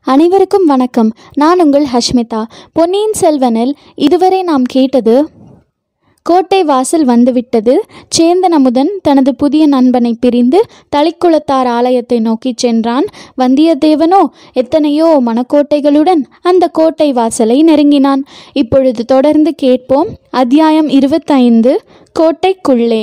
அனைவருக்கும் வணக்கம் நான் உங்கள் ஹஷ்மிதா பொன்னியின் செல்வனில் இதுவரை நாம் கேட்டது கோட்டை வாசல் வந்துவிட்டது சேந்தன் அமுதன் தனது புதிய நண்பனை பிரிந்து தளிக்குளத்தார் ஆலயத்தை நோக்கிச் சென்றான் வந்தியத்தேவனோ எத்தனையோ மணக்கோட்டைகளுடன் அந்த கோட்டை வாசலை நெருங்கினான் இப்பொழுது தொடர்ந்து கேட்போம் அத்தியாயம் இருபத்தைந்து கோட்டைக்குள்ளே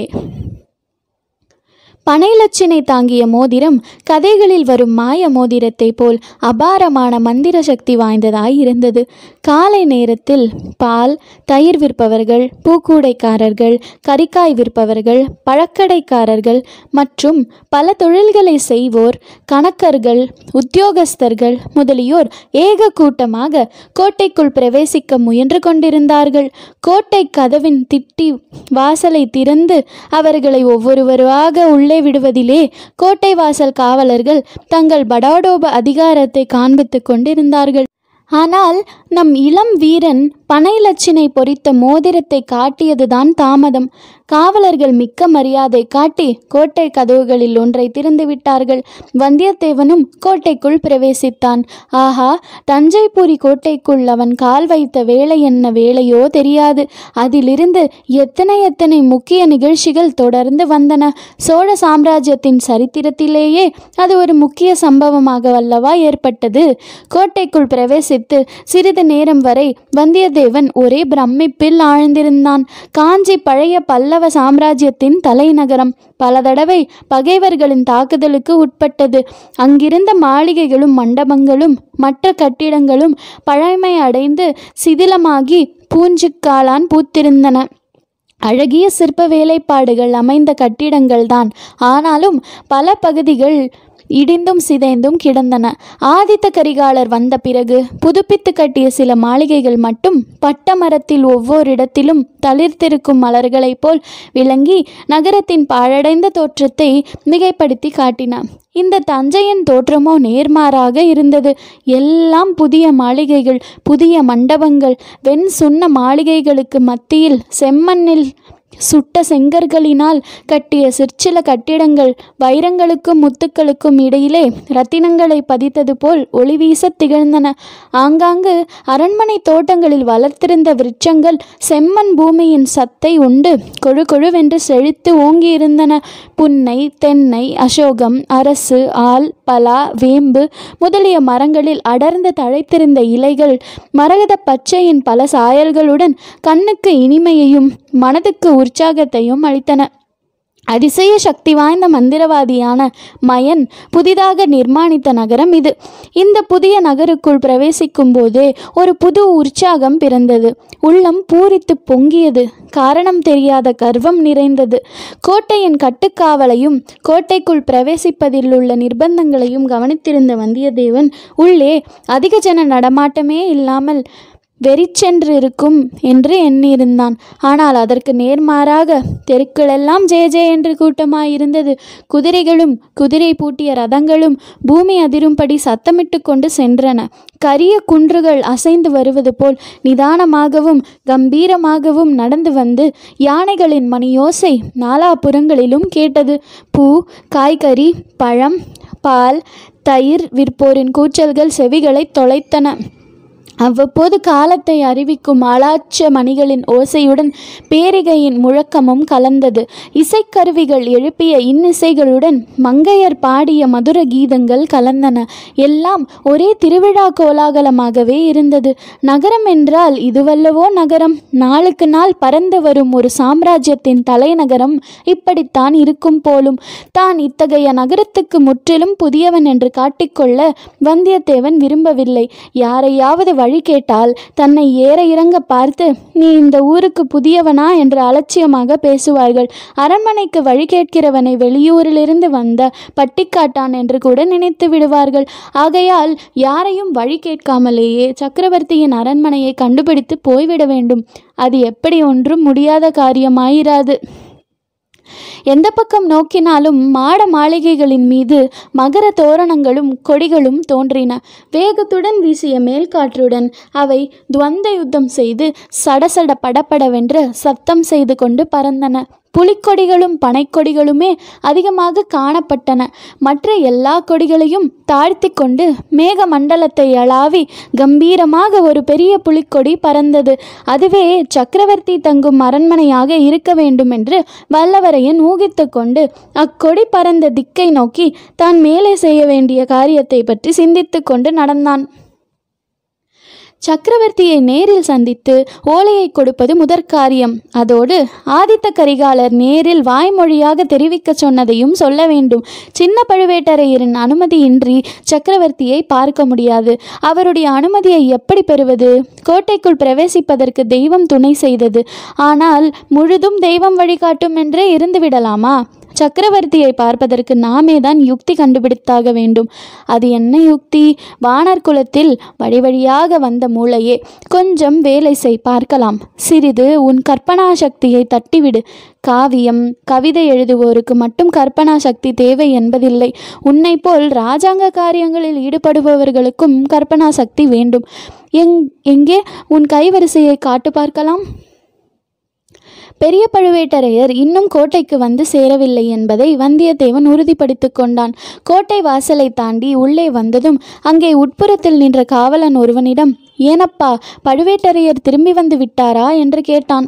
பனைலட்சினை தாங்கிய மோதிரம் கதைகளில் வரும் மாய மோதிரத்தை போல் அபாரமான மந்திர சக்தி வாய்ந்ததாய் இருந்தது காலை நேரத்தில் பால் தயிர் விற்பவர்கள் பூக்கூடைக்காரர்கள் கறிக்காய் விற்பவர்கள் பழக்கடைக்காரர்கள் மற்றும் பல தொழில்களை செய்வோர் கணக்கர்கள் உத்தியோகஸ்தர்கள் முதலியோர் ஏக கூட்டமாக கோட்டைக்குள் பிரவேசிக்க முயன்று கொண்டிருந்தார்கள் கோட்டை கதவின் திட்டி வாசலை திறந்து அவர்களை ஒவ்வொருவராக உள்ளே விடுவதிலே கோட்டை வாசல் காவலர்கள் தங்கள் படாடோப அதிகாரத்தை காண்பித்துக் கொண்டிருந்தார்கள் ஆனால் நம் இளம் வீரன் பனைலட்சினை பொறித்த மோதிரத்தை காட்டியதுதான் தாமதம் காவலர்கள் மிக்க மரியாதை காட்டி கோட்டை கதவுகளில் ஒன்றை திறந்து விட்டார்கள் வந்தியத்தேவனும் கோட்டைக்குள் பிரவேசித்தான் ஆஹா தஞ்சைபுரி கோட்டைக்குள் அவன் கால் வைத்த வேலை என்ன வேலையோ தெரியாது அதிலிருந்து எத்தனை எத்தனை முக்கிய நிகழ்ச்சிகள் தொடர்ந்து வந்தன சோழ சாம்ராஜ்யத்தின் சரித்திரத்திலேயே அது ஒரு முக்கிய சம்பவமாக வல்லவா ஏற்பட்டது கோட்டைக்குள் பிரவேசித்து சிறிது நேரம் வரை வந்தியத்தேவன் ஒரே பிரமிப்பில் ஆழ்ந்திருந்தான் காஞ்சி பழைய பல்லவ சாம்ராஜ்யத்தின் தலைநகரம் பல தடவை பகைவர்களின் தாக்குதலுக்கு உட்பட்டது அங்கிருந்த மாளிகைகளும் மண்டபங்களும் மற்ற கட்டிடங்களும் பழமை அடைந்து சிதிலமாகி பூஞ்சுக்காளான் பூத்திருந்தன அழகிய சிற்ப வேலைப்பாடுகள் அமைந்த கட்டிடங்கள்தான் ஆனாலும் பல பகுதிகள் இடிந்தும் சிதைந்தும் கிடந்தன ஆதித்த கரிகாலர் வந்த பிறகு புதுப்பித்து கட்டிய சில மாளிகைகள் மட்டும் பட்ட மரத்தில் ஒவ்வொரு இடத்திலும் தளிர்த்திருக்கும் மலர்களைப் போல் விளங்கி நகரத்தின் பாழடைந்த தோற்றத்தை மிகைப்படுத்தி காட்டின இந்த தஞ்சையின் தோற்றமோ நேர்மாறாக இருந்தது எல்லாம் புதிய மாளிகைகள் புதிய மண்டபங்கள் வெண் சுண்ண மாளிகைகளுக்கு மத்தியில் செம்மண்ணில் சுட்ட செங்கற்களினால் கட்டிய சிற்சில கட்டிடங்கள் வைரங்களுக்கும் முத்துக்களுக்கும் இடையிலே ரத்தினங்களை பதித்தது போல் ஒளி வீசத் திகழ்ந்தன ஆங்காங்கு அரண்மனை தோட்டங்களில் வளர்த்திருந்த விருட்சங்கள் செம்மண் பூமியின் சத்தை உண்டு கொழு கொழுவென்று செழித்து ஓங்கியிருந்தன புன்னை தென்னை அசோகம் அரசு ஆல் பலா வேம்பு முதலிய மரங்களில் அடர்ந்து தழைத்திருந்த இலைகள் மரகத பச்சையின் பல சாயல்களுடன் கண்ணுக்கு இனிமையையும் மனதுக்கு உற்சாகத்தையும் அளித்தன அதிசய சக்தி வாய்ந்த மந்திரவாதியான மயன் புதிதாக நிர்மாணித்த நகரம் இது இந்த புதிய நகருக்குள் பிரவேசிக்கும் போதே ஒரு புது உற்சாகம் பிறந்தது உள்ளம் பூரித்து பொங்கியது காரணம் தெரியாத கர்வம் நிறைந்தது கோட்டையின் கட்டுக்காவலையும் கோட்டைக்குள் பிரவேசிப்பதில் உள்ள நிர்பந்தங்களையும் கவனித்திருந்த வந்தியத்தேவன் உள்ளே அதிக ஜன நடமாட்டமே இல்லாமல் வெறிச்சென்று இருக்கும் என்று எண்ணியிருந்தான் ஆனால் அதற்கு நேர்மாறாக தெருக்களெல்லாம் ஜே ஜே என்று கூட்டமாயிருந்தது குதிரைகளும் குதிரை பூட்டிய ரதங்களும் பூமி அதிரும்படி சத்தமிட்டு கொண்டு சென்றன கரிய குன்றுகள் அசைந்து வருவது போல் நிதானமாகவும் கம்பீரமாகவும் நடந்து வந்து யானைகளின் மணியோசை நாலாபுறங்களிலும் கேட்டது பூ காய்கறி பழம் பால் தயிர் விற்போரின் கூச்சல்கள் செவிகளை தொலைத்தன அவ்வப்போது காலத்தை அறிவிக்கும் ஆளாச்ச மணிகளின் ஓசையுடன் பேரிகையின் முழக்கமும் கலந்தது இசைக்கருவிகள் எழுப்பிய இன்னிசைகளுடன் மங்கையர் பாடிய மதுர கீதங்கள் கலந்தன எல்லாம் ஒரே திருவிழா கோலாகலமாகவே இருந்தது நகரம் என்றால் இதுவல்லவோ நகரம் நாளுக்கு நாள் பறந்து வரும் ஒரு சாம்ராஜ்யத்தின் தலைநகரம் இப்படித்தான் இருக்கும் போலும் தான் இத்தகைய நகரத்துக்கு முற்றிலும் புதியவன் என்று காட்டிக்கொள்ள வந்தியத்தேவன் விரும்பவில்லை யாரையாவது வழி கேட்டால் தன்னை ஏற இறங்க பார்த்து நீ இந்த ஊருக்கு புதியவனா என்று அலட்சியமாக பேசுவார்கள் அரண்மனைக்கு வழி கேட்கிறவனை வெளியூரிலிருந்து வந்த பட்டிக்காட்டான் என்று கூட நினைத்து விடுவார்கள் ஆகையால் யாரையும் வழி கேட்காமலேயே சக்கரவர்த்தியின் அரண்மனையை கண்டுபிடித்து போய்விட வேண்டும் அது எப்படி ஒன்றும் முடியாத காரியமாயிராது எந்த பக்கம் நோக்கினாலும் மாட மாளிகைகளின் மீது மகர தோரணங்களும் கொடிகளும் தோன்றின வேகத்துடன் வீசிய மேல்காற்றுடன் அவை துவந்த யுத்தம் செய்து சடசட படபடவென்று சத்தம் செய்து கொண்டு பறந்தன புலிக்கொடிகளும் பனைக்கொடிகளுமே அதிகமாக காணப்பட்டன மற்ற எல்லா கொடிகளையும் தாழ்த்தி கொண்டு மேக மண்டலத்தை அளாவி கம்பீரமாக ஒரு பெரிய புலிக்கொடி பறந்தது அதுவே சக்கரவர்த்தி தங்கும் அரண்மனையாக இருக்க வேண்டும் என்று வல்லவரையன் ஊகித்து கொண்டு அக்கொடி பறந்த திக்கை நோக்கி தான் மேலே செய்ய வேண்டிய காரியத்தை பற்றி சிந்தித்து கொண்டு நடந்தான் சக்கரவர்த்தியை நேரில் சந்தித்து ஓலையை கொடுப்பது முதற்காரியம் அதோடு ஆதித்த கரிகாலர் நேரில் வாய்மொழியாக தெரிவிக்க சொன்னதையும் சொல்ல வேண்டும் சின்ன பழுவேட்டரையரின் அனுமதியின்றி சக்கரவர்த்தியை பார்க்க முடியாது அவருடைய அனுமதியை எப்படி பெறுவது கோட்டைக்குள் பிரவேசிப்பதற்கு தெய்வம் துணை செய்தது ஆனால் முழுதும் தெய்வம் வழிகாட்டும் என்றே இருந்துவிடலாமா சக்கரவர்த்தியை பார்ப்பதற்கு நாமே தான் யுக்தி கண்டுபிடித்தாக வேண்டும் அது என்ன யுக்தி வானர் குலத்தில் வழி வழியாக வந்த மூளையே கொஞ்சம் வேலை செய் பார்க்கலாம் சிறிது உன் கற்பனா சக்தியை தட்டிவிடு காவியம் கவிதை எழுதுவோருக்கு மட்டும் கற்பனா சக்தி தேவை என்பதில்லை உன்னை போல் ராஜாங்க காரியங்களில் ஈடுபடுபவர்களுக்கும் கற்பனா சக்தி வேண்டும் எங் எங்கே உன் கைவரிசையை காட்டு பார்க்கலாம் பெரிய பழுவேட்டரையர் இன்னும் கோட்டைக்கு வந்து சேரவில்லை என்பதை வந்தியத்தேவன் உறுதிப்படுத்திக் கொண்டான் கோட்டை வாசலை தாண்டி உள்ளே வந்ததும் அங்கே உட்புறத்தில் நின்ற காவலன் ஒருவனிடம் ஏனப்பா பழுவேட்டரையர் திரும்பி வந்து விட்டாரா என்று கேட்டான்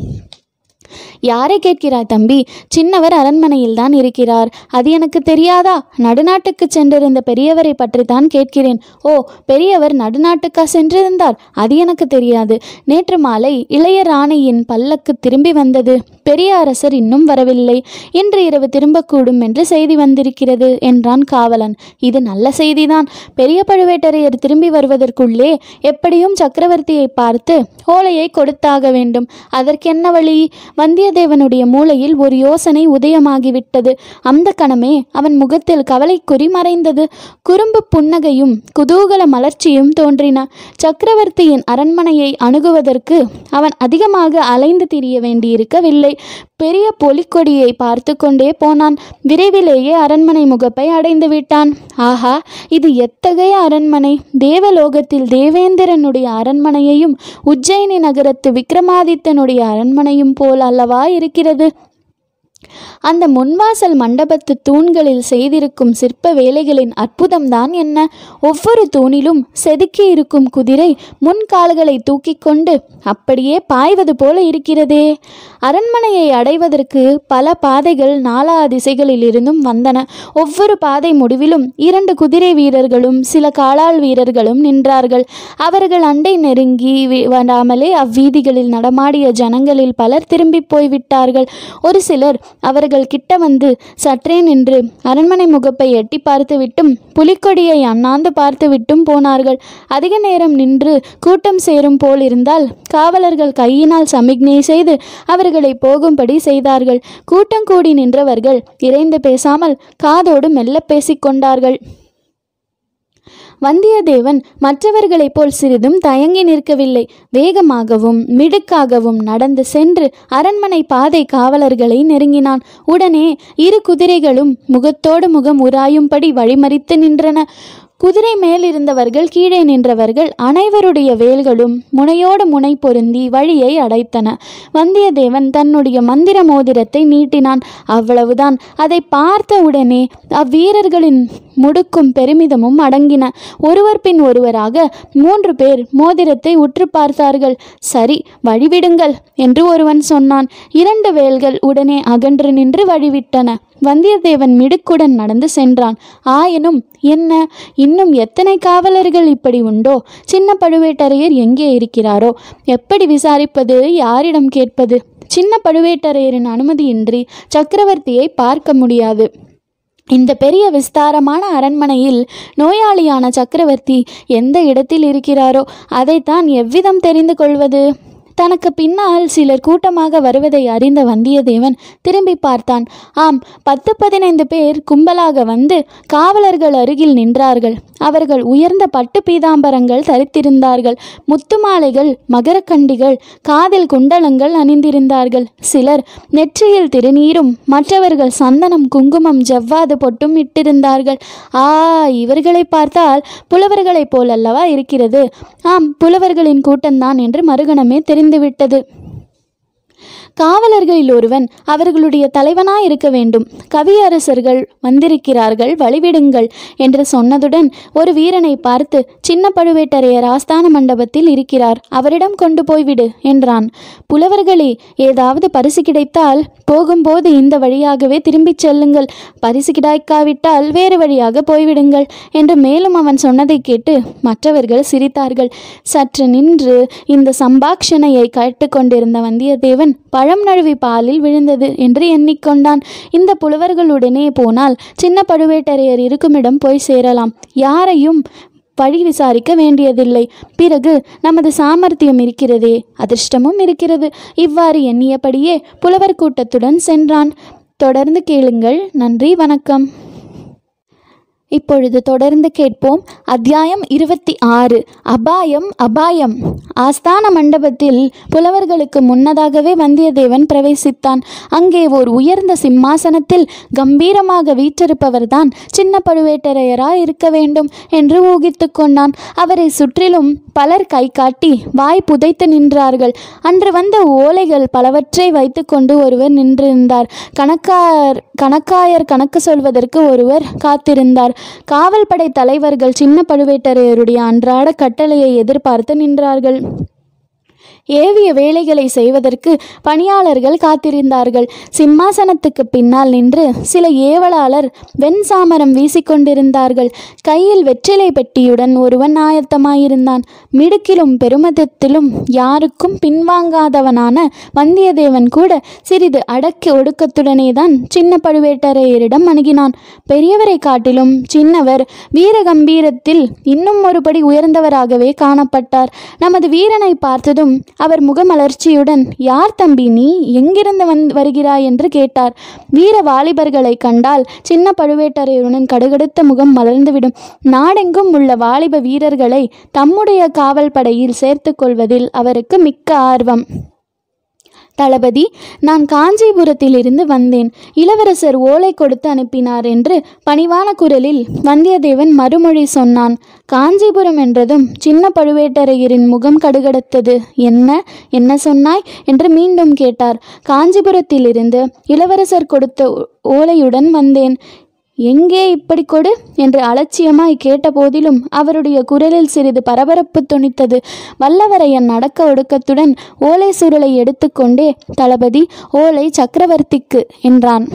யாரை கேட்கிறாய் தம்பி சின்னவர் அரண்மனையில் தான் இருக்கிறார் அது எனக்கு தெரியாதா நடுநாட்டுக்கு சென்றிருந்த பெரியவரை பற்றி தான் கேட்கிறேன் ஓ பெரியவர் நடுநாட்டுக்கா சென்றிருந்தார் அது எனக்கு தெரியாது நேற்று மாலை இளைய ராணியின் பல்லக்கு திரும்பி வந்தது பெரிய அரசர் இன்னும் வரவில்லை இன்று இரவு திரும்பக்கூடும் என்று செய்தி வந்திருக்கிறது என்றான் காவலன் இது நல்ல செய்திதான் பெரிய பழுவேட்டரையர் திரும்பி வருவதற்குள்ளே எப்படியும் சக்கரவர்த்தியை பார்த்து ஓலையை கொடுத்தாக வேண்டும் அதற்கென்ன வழி வந்தியத்தேவனுடைய மூளையில் ஒரு யோசனை உதயமாகிவிட்டது அந்த கணமே அவன் முகத்தில் கவலைக்குறி மறைந்தது குறும்பு புன்னகையும் குதூகல மலர்ச்சியும் தோன்றின சக்கரவர்த்தியின் அரண்மனையை அணுகுவதற்கு அவன் அதிகமாக அலைந்து திரிய வேண்டியிருக்கவில்லை பெரிய பொலிக்கொடியை பார்த்து கொண்டே போனான் விரைவிலேயே அரண்மனை முகப்பை அடைந்து விட்டான் ஆஹா இது எத்தகைய அரண்மனை தேவலோகத்தில் தேவேந்திரனுடைய அரண்மனையையும் உஜ்ஜயினி நகரத்து விக்ரமாதித்தனுடைய அரண்மனையும் போல் அல்லவா இருக்கிறது அந்த முன்வாசல் மண்டபத்து தூண்களில் செய்திருக்கும் சிற்ப வேலைகளின் அற்புதம்தான் என்ன ஒவ்வொரு தூணிலும் செதுக்கி இருக்கும் குதிரை முன்கால்களை தூக்கிக் கொண்டு அப்படியே பாய்வது போல இருக்கிறதே அரண்மனையை அடைவதற்கு பல பாதைகள் நாலா திசைகளில் இருந்தும் வந்தன ஒவ்வொரு பாதை முடிவிலும் இரண்டு குதிரை வீரர்களும் சில காலாள் வீரர்களும் நின்றார்கள் அவர்கள் அண்டை நெருங்கி வி- வராமலே அவ்வீதிகளில் நடமாடிய ஜனங்களில் பலர் திரும்பி போய்விட்டார்கள் ஒரு சிலர் அவர்கள் கிட்ட வந்து சற்றே நின்று அரண்மனை முகப்பை எட்டி பார்த்துவிட்டும் புலிக்கொடியை அண்ணாந்து பார்த்துவிட்டும் போனார்கள் அதிக நேரம் நின்று கூட்டம் சேரும் போல் இருந்தால் காவலர்கள் கையினால் சமிக்ஞை செய்து அவர்களை போகும்படி செய்தார்கள் கூட்டம் கூடி நின்றவர்கள் இறைந்து பேசாமல் காதோடு மெல்ல பேசிக்கொண்டார்கள் வந்தியத்தேவன் மற்றவர்களைப் போல் சிறிதும் தயங்கி நிற்கவில்லை வேகமாகவும் மிடுக்காகவும் நடந்து சென்று அரண்மனை பாதை காவலர்களை நெருங்கினான் உடனே இரு குதிரைகளும் முகத்தோடு முகம் உராயும்படி வழிமறித்து நின்றன குதிரை மேல் இருந்தவர்கள் கீழே நின்றவர்கள் அனைவருடைய வேல்களும் முனையோடு முனை பொருந்தி வழியை அடைத்தன வந்தியத்தேவன் தன்னுடைய மந்திர மோதிரத்தை நீட்டினான் அவ்வளவுதான் அதை பார்த்த உடனே அவ்வீரர்களின் முடுக்கும் பெருமிதமும் அடங்கின ஒருவர் பின் ஒருவராக மூன்று பேர் மோதிரத்தை உற்று பார்த்தார்கள் சரி வழிவிடுங்கள் என்று ஒருவன் சொன்னான் இரண்டு வேல்கள் உடனே அகன்று நின்று வழிவிட்டன வந்தியத்தேவன் மிடுக்குடன் நடந்து சென்றான் ஆயினும் என்ன இன்னும் எத்தனை காவலர்கள் இப்படி உண்டோ சின்ன பழுவேட்டரையர் எங்கே இருக்கிறாரோ எப்படி விசாரிப்பது யாரிடம் கேட்பது சின்ன பழுவேட்டரையரின் அனுமதியின்றி சக்கரவர்த்தியை பார்க்க முடியாது இந்த பெரிய விஸ்தாரமான அரண்மனையில் நோயாளியான சக்கரவர்த்தி எந்த இடத்தில் இருக்கிறாரோ அதைத்தான் எவ்விதம் தெரிந்து கொள்வது தனக்கு பின்னால் சிலர் கூட்டமாக வருவதை அறிந்த வந்தியத்தேவன் திரும்பி பார்த்தான் ஆம் பத்து பதினைந்து பேர் கும்பலாக வந்து காவலர்கள் அருகில் நின்றார்கள் அவர்கள் உயர்ந்த பட்டு பீதாம்பரங்கள் தரித்திருந்தார்கள் முத்து மாலைகள் மகரக்கண்டிகள் காதில் குண்டலங்கள் அணிந்திருந்தார்கள் சிலர் நெற்றியில் திருநீரும் மற்றவர்கள் சந்தனம் குங்குமம் ஜவ்வாது பொட்டும் இட்டிருந்தார்கள் ஆ இவர்களை பார்த்தால் புலவர்களைப் போலல்லவா இருக்கிறது ஆம் புலவர்களின் கூட்டம்தான் என்று மறுகணமே தெரிந்துவிட்டது காவலர்களில் ஒருவன் அவர்களுடைய தலைவனாய் இருக்க வேண்டும் கவியரசர்கள் வந்திருக்கிறார்கள் வழிவிடுங்கள் என்று சொன்னதுடன் ஒரு வீரனை பார்த்து சின்ன பழுவேட்டரையர் ஆஸ்தான மண்டபத்தில் இருக்கிறார் அவரிடம் கொண்டு போய்விடு என்றான் புலவர்களே ஏதாவது பரிசு கிடைத்தால் போகும்போது இந்த வழியாகவே திரும்பிச் செல்லுங்கள் பரிசு கிடைக்காவிட்டால் வேறு வழியாக போய்விடுங்கள் என்று மேலும் அவன் சொன்னதை கேட்டு மற்றவர்கள் சிரித்தார்கள் சற்று நின்று இந்த சம்பாஷணையை கேட்டுக்கொண்டிருந்த வந்தியத்தேவன் பழம் நழுவி பாலில் விழுந்தது என்று எண்ணிக்கொண்டான் இந்த புலவர்களுடனே போனால் சின்ன பழுவேட்டரையர் இருக்குமிடம் போய் சேரலாம் யாரையும் வழி விசாரிக்க வேண்டியதில்லை பிறகு நமது சாமர்த்தியம் இருக்கிறதே அதிர்ஷ்டமும் இருக்கிறது இவ்வாறு எண்ணியபடியே புலவர் கூட்டத்துடன் சென்றான் தொடர்ந்து கேளுங்கள் நன்றி வணக்கம் இப்பொழுது தொடர்ந்து கேட்போம் அத்தியாயம் இருபத்தி ஆறு அபாயம் அபாயம் ஆஸ்தான மண்டபத்தில் புலவர்களுக்கு முன்னதாகவே வந்தியத்தேவன் பிரவேசித்தான் அங்கே ஓர் உயர்ந்த சிம்மாசனத்தில் கம்பீரமாக வீற்றிருப்பவர்தான் சின்ன பழுவேட்டரையராய் இருக்க வேண்டும் என்று ஊகித்து கொண்டான் அவரை சுற்றிலும் பலர் கை காட்டி வாய் புதைத்து நின்றார்கள் அன்று வந்த ஓலைகள் பலவற்றை வைத்துக்கொண்டு ஒருவர் நின்றிருந்தார் கணக்கார் கணக்காயர் கணக்கு சொல்வதற்கு ஒருவர் காத்திருந்தார் காவல் படை தலைவர்கள் சின்ன பழுவேட்டரையருடைய அன்றாட கட்டளையை எதிர்பார்த்து நின்றார்கள் ஏவிய வேலைகளை செய்வதற்கு பணியாளர்கள் காத்திருந்தார்கள் சிம்மாசனத்துக்கு பின்னால் நின்று சில ஏவலாளர் வெண் சாமரம் வீசிக்கொண்டிருந்தார்கள் கையில் வெற்றிலை பெட்டியுடன் ஒருவன் ஆயத்தமாயிருந்தான் மிடுக்கிலும் பெருமதத்திலும் யாருக்கும் பின்வாங்காதவனான வந்தியத்தேவன் கூட சிறிது அடக்கி ஒடுக்கத்துடனே தான் சின்ன பழுவேட்டரையரிடம் அணுகினான் பெரியவரை காட்டிலும் சின்னவர் வீரகம்பீரத்தில் இன்னும் ஒருபடி உயர்ந்தவராகவே காணப்பட்டார் நமது வீரனை பார்த்ததும் அவர் முகமலர்ச்சியுடன் யார் தம்பி நீ எங்கிருந்து வந் வருகிறாய் என்று கேட்டார் வீர வாலிபர்களை கண்டால் சின்ன பழுவேட்டரையருடன் கடுகடுத்த முகம் மலர்ந்துவிடும் நாடெங்கும் உள்ள வாலிப வீரர்களை தம்முடைய காவல் படையில் சேர்த்து கொள்வதில் அவருக்கு மிக்க ஆர்வம் தளபதி நான் காஞ்சிபுரத்திலிருந்து வந்தேன் இளவரசர் ஓலை கொடுத்து அனுப்பினார் என்று பணிவான குரலில் வந்தியத்தேவன் மறுமொழி சொன்னான் காஞ்சிபுரம் என்றதும் சின்ன பழுவேட்டரையரின் முகம் கடுகடுத்தது என்ன என்ன சொன்னாய் என்று மீண்டும் கேட்டார் காஞ்சிபுரத்திலிருந்து இளவரசர் கொடுத்த ஓலையுடன் வந்தேன் எங்கே இப்படி கொடு என்று அலட்சியமாய் கேட்டபோதிலும் அவருடைய குரலில் சிறிது பரபரப்பு தொனித்தது வல்லவரையன் நடக்க ஒடுக்கத்துடன் ஓலை சுருளை எடுத்துக்கொண்டே தளபதி ஓலை சக்கரவர்த்திக்கு என்றான்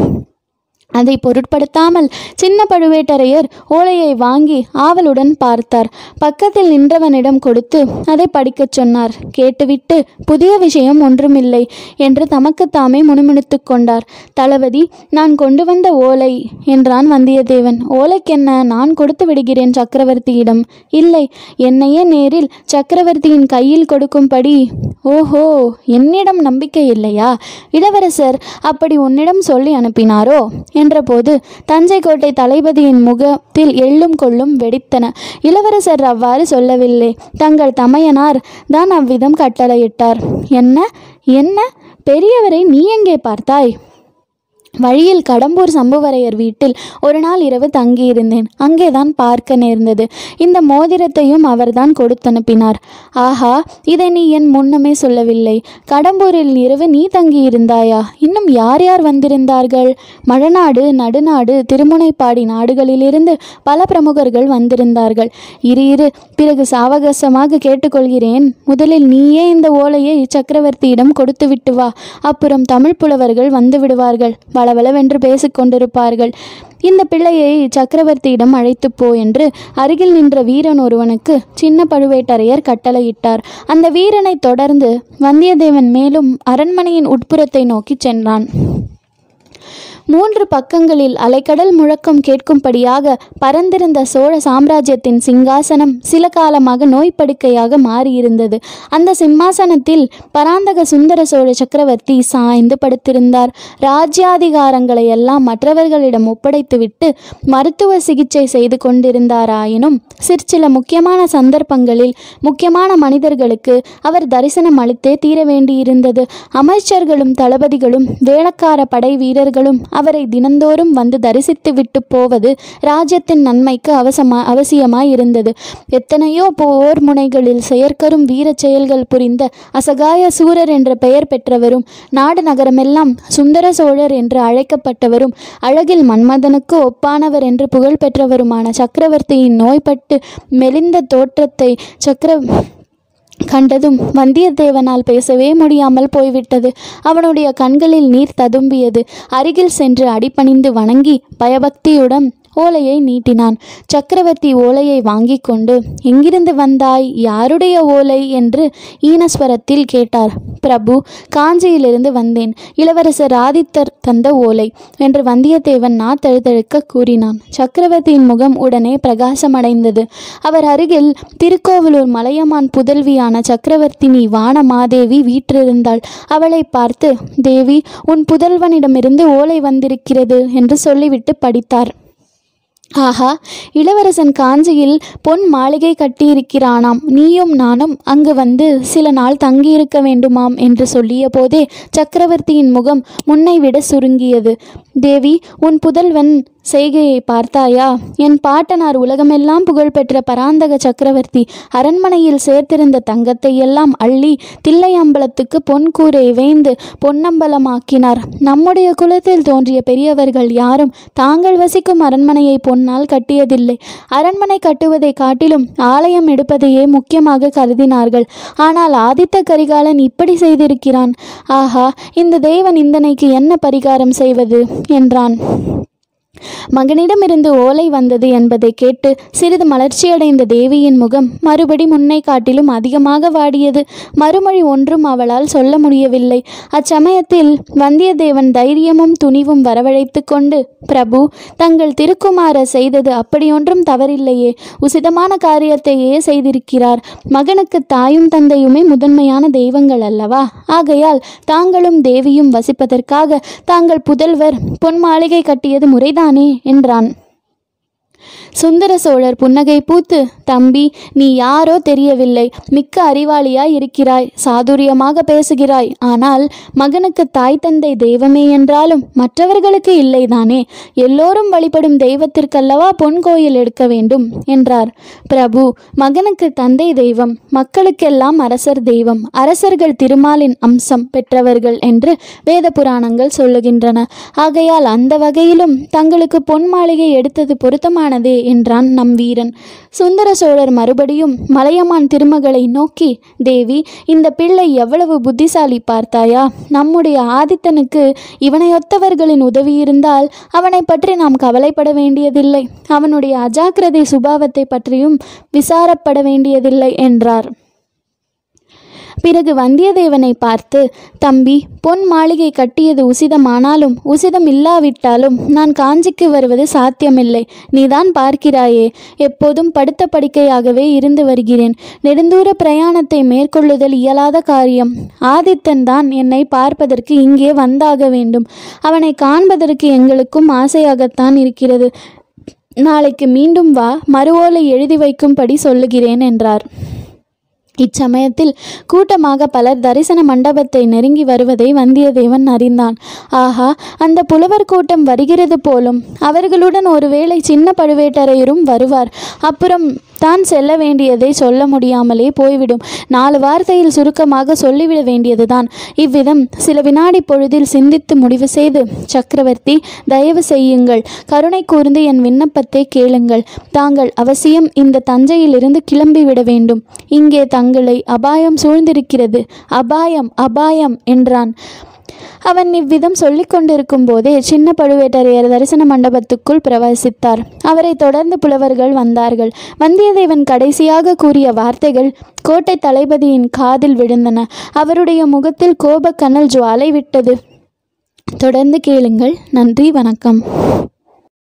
அதை பொருட்படுத்தாமல் சின்ன பழுவேட்டரையர் ஓலையை வாங்கி ஆவலுடன் பார்த்தார் பக்கத்தில் நின்றவனிடம் கொடுத்து அதை படிக்கச் சொன்னார் கேட்டுவிட்டு புதிய விஷயம் ஒன்றுமில்லை என்று தமக்குத்தாமே முணுமுணுத்து கொண்டார் தளபதி நான் கொண்டு வந்த ஓலை என்றான் வந்தியத்தேவன் ஓலைக்கென்ன நான் கொடுத்து விடுகிறேன் சக்கரவர்த்தியிடம் இல்லை என்னையே நேரில் சக்கரவர்த்தியின் கையில் கொடுக்கும்படி ஓஹோ என்னிடம் நம்பிக்கை இல்லையா இளவரசர் அப்படி உன்னிடம் சொல்லி அனுப்பினாரோ என்றபோது தஞ்சை கோட்டை தளபதியின் முகத்தில் எள்ளும் கொள்ளும் வெடித்தன இளவரசர் அவ்வாறு சொல்லவில்லை தங்கள் தமையனார் தான் அவ்விதம் கட்டளையிட்டார் என்ன என்ன பெரியவரை நீ எங்கே பார்த்தாய் வழியில் கடம்பூர் சம்புவரையர் வீட்டில் ஒரு நாள் இரவு தங்கியிருந்தேன் அங்கேதான் பார்க்க நேர்ந்தது இந்த மோதிரத்தையும் அவர்தான் கொடுத்தனுப்பினார் ஆஹா இதை நீ என் முன்னமே சொல்லவில்லை கடம்பூரில் இரவு நீ தங்கியிருந்தாயா இன்னும் யார் யார் வந்திருந்தார்கள் மழநாடு நடுநாடு திருமுனைப்பாடி நாடுகளிலிருந்து பல பிரமுகர்கள் வந்திருந்தார்கள் இரு இரு பிறகு சாவகாசமாக கேட்டுக்கொள்கிறேன் முதலில் நீயே இந்த ஓலையை சக்கரவர்த்தியிடம் கொடுத்து விட்டு வா அப்புறம் தமிழ் புலவர்கள் வந்து விடுவார்கள் வளவளவென்று பேசிக் கொண்டிருப்பார்கள் இந்த பிள்ளையை சக்கரவர்த்தியிடம் அழைத்து போ என்று அருகில் நின்ற வீரன் ஒருவனுக்கு சின்ன பழுவேட்டரையர் கட்டளையிட்டார் அந்த வீரனை தொடர்ந்து வந்தியத்தேவன் மேலும் அரண்மனையின் உட்புறத்தை நோக்கிச் சென்றான் மூன்று பக்கங்களில் அலைக்கடல் முழக்கம் கேட்கும்படியாக பரந்திருந்த சோழ சாம்ராஜ்யத்தின் சிங்காசனம் சில காலமாக நோய்ப்படுக்கையாக மாறியிருந்தது அந்த சிம்மாசனத்தில் பராந்தக சுந்தர சோழ சக்கரவர்த்தி சாய்ந்து படுத்திருந்தார் ராஜ்யாதிகாரங்களை எல்லாம் மற்றவர்களிடம் ஒப்படைத்துவிட்டு மருத்துவ சிகிச்சை செய்து கொண்டிருந்தாராயினும் சிற்சில முக்கியமான சந்தர்ப்பங்களில் முக்கியமான மனிதர்களுக்கு அவர் தரிசனம் அளித்தே தீர வேண்டியிருந்தது அமைச்சர்களும் தளபதிகளும் வேளக்கார படை வீரர்களும் அவரை தினந்தோறும் வந்து தரிசித்து விட்டு போவது ராஜ்யத்தின் நன்மைக்கு அவசமா அவசியமாய் இருந்தது எத்தனையோ போர் முனைகளில் செயற்கரும் வீரச் செயல்கள் புரிந்த அசகாய சூரர் என்ற பெயர் பெற்றவரும் நாடு நகரமெல்லாம் சுந்தர சோழர் என்று அழைக்கப்பட்டவரும் அழகில் மன்மதனுக்கு ஒப்பானவர் என்று புகழ் பெற்றவருமான சக்கரவர்த்தியின் நோய்பட்டு மெலிந்த தோற்றத்தை சக்கர கண்டதும் வந்தியத்தேவனால் பேசவே முடியாமல் போய்விட்டது அவனுடைய கண்களில் நீர் ததும்பியது அருகில் சென்று அடிபணிந்து வணங்கி பயபக்தியுடன் ஓலையை நீட்டினான் சக்கரவர்த்தி ஓலையை வாங்கி கொண்டு எங்கிருந்து வந்தாய் யாருடைய ஓலை என்று ஈனஸ்வரத்தில் கேட்டார் பிரபு காஞ்சியிலிருந்து வந்தேன் இளவரசர் ஆதித்தர் தந்த ஓலை என்று வந்தியத்தேவன் நா தழுதழுக்க கூறினான் சக்கரவர்த்தியின் முகம் உடனே பிரகாசமடைந்தது அவர் அருகில் திருக்கோவலூர் மலையமான் புதல்வியான சக்கரவர்த்தினி வானமாதேவி வீற்றிருந்தாள் அவளை பார்த்து தேவி உன் புதல்வனிடமிருந்து ஓலை வந்திருக்கிறது என்று சொல்லிவிட்டு படித்தார் ஆஹா இளவரசன் காஞ்சியில் பொன் மாளிகை கட்டியிருக்கிறானாம் நீயும் நானும் அங்கு வந்து சில நாள் தங்கியிருக்க வேண்டுமாம் என்று சொல்லிய போதே சக்கரவர்த்தியின் முகம் முன்னை விட சுருங்கியது தேவி உன் புதல்வன் செய்கையை பார்த்தாயா என் பாட்டனார் உலகமெல்லாம் புகழ்பெற்ற பராந்தக சக்கரவர்த்தி அரண்மனையில் சேர்த்திருந்த தங்கத்தை எல்லாம் அள்ளி தில்லை அம்பலத்துக்கு பொன் கூரை வேந்து பொன்னம்பலமாக்கினார் நம்முடைய குலத்தில் தோன்றிய பெரியவர்கள் யாரும் தாங்கள் வசிக்கும் அரண்மனையை பொன்னால் கட்டியதில்லை அரண்மனை கட்டுவதை காட்டிலும் ஆலயம் எடுப்பதையே முக்கியமாக கருதினார்கள் ஆனால் ஆதித்த கரிகாலன் இப்படி செய்திருக்கிறான் ஆஹா இந்த தெய்வ நிந்தனைக்கு என்ன பரிகாரம் செய்வது என்றான் மகனிடமிருந்து ஓலை வந்தது என்பதை கேட்டு சிறிது மலர்ச்சியடைந்த தேவியின் முகம் மறுபடி முன்னை காட்டிலும் அதிகமாக வாடியது மறுமொழி ஒன்றும் அவளால் சொல்ல முடியவில்லை அச்சமயத்தில் வந்தியத்தேவன் தைரியமும் துணிவும் வரவழைத்து கொண்டு பிரபு தங்கள் திருக்குமாரர் செய்தது அப்படியொன்றும் தவறில்லையே உசிதமான காரியத்தையே செய்திருக்கிறார் மகனுக்கு தாயும் தந்தையுமே முதன்மையான தெய்வங்கள் அல்லவா ஆகையால் தாங்களும் தேவியும் வசிப்பதற்காக தாங்கள் புதல்வர் பொன் மாளிகை கட்டியது முறைதானே என்றான் சுந்தர சோழர் புன்னகை பூத்து தம்பி நீ யாரோ தெரியவில்லை மிக்க அறிவாளியாய் இருக்கிறாய் சாதுரியமாக பேசுகிறாய் ஆனால் மகனுக்கு தாய் தந்தை தெய்வமே என்றாலும் மற்றவர்களுக்கு இல்லைதானே எல்லோரும் வழிபடும் தெய்வத்திற்கல்லவா பொன் கோயில் எடுக்க வேண்டும் என்றார் பிரபு மகனுக்கு தந்தை தெய்வம் மக்களுக்கெல்லாம் அரசர் தெய்வம் அரசர்கள் திருமாலின் அம்சம் பெற்றவர்கள் என்று வேத புராணங்கள் சொல்லுகின்றன ஆகையால் அந்த வகையிலும் தங்களுக்கு பொன் மாளிகை எடுத்தது பொருத்தமானதே என்றான் நம் வீரன் சுந்தர சோழர் மறுபடியும் மலையமான் திருமகளை நோக்கி தேவி இந்த பிள்ளை எவ்வளவு புத்திசாலி பார்த்தாயா நம்முடைய ஆதித்தனுக்கு இவனையொத்தவர்களின் உதவி இருந்தால் அவனை பற்றி நாம் கவலைப்பட வேண்டியதில்லை அவனுடைய அஜாக்கிரதை சுபாவத்தை பற்றியும் விசாரப்பட வேண்டியதில்லை என்றார் பிறகு வந்தியத்தேவனை பார்த்து தம்பி பொன் மாளிகை கட்டியது உசிதமானாலும் உசிதம் இல்லாவிட்டாலும் நான் காஞ்சிக்கு வருவது சாத்தியமில்லை நீதான் பார்க்கிறாயே எப்போதும் படுத்த படுக்கையாகவே இருந்து வருகிறேன் நெடுந்தூர பிரயாணத்தை மேற்கொள்ளுதல் இயலாத காரியம் ஆதித்தன் தான் என்னை பார்ப்பதற்கு இங்கே வந்தாக வேண்டும் அவனை காண்பதற்கு எங்களுக்கும் ஆசையாகத்தான் இருக்கிறது நாளைக்கு மீண்டும் வா மறுவோலை எழுதி வைக்கும்படி சொல்லுகிறேன் என்றார் இச்சமயத்தில் கூட்டமாக பலர் தரிசன மண்டபத்தை நெருங்கி வருவதை வந்தியத்தேவன் அறிந்தான் ஆஹா அந்த புலவர் கூட்டம் வருகிறது போலும் அவர்களுடன் ஒருவேளை சின்ன பழுவேட்டரையரும் வருவார் அப்புறம் தான் செல்ல வேண்டியதை சொல்ல முடியாமலே போய்விடும் நாலு வார்த்தையில் சுருக்கமாக சொல்லிவிட வேண்டியதுதான் இவ்விதம் சில வினாடி பொழுதில் சிந்தித்து முடிவு செய்து சக்கரவர்த்தி தயவு செய்யுங்கள் கருணை கூர்ந்து என் விண்ணப்பத்தை கேளுங்கள் தாங்கள் அவசியம் இந்த தஞ்சையிலிருந்து கிளம்பிவிட வேண்டும் இங்கே தங்களை அபாயம் சூழ்ந்திருக்கிறது அபாயம் அபாயம் என்றான் அவன் இவ்விதம் சொல்லிக் கொண்டிருக்கும் போதே சின்ன பழுவேட்டரையர் தரிசன மண்டபத்துக்குள் பிரவேசித்தார் அவரை தொடர்ந்து புலவர்கள் வந்தார்கள் வந்தியத்தேவன் கடைசியாக கூறிய வார்த்தைகள் கோட்டை தளபதியின் காதில் விழுந்தன அவருடைய முகத்தில் கோபக்கனல் ஜுவாலை விட்டது தொடர்ந்து கேளுங்கள் நன்றி வணக்கம்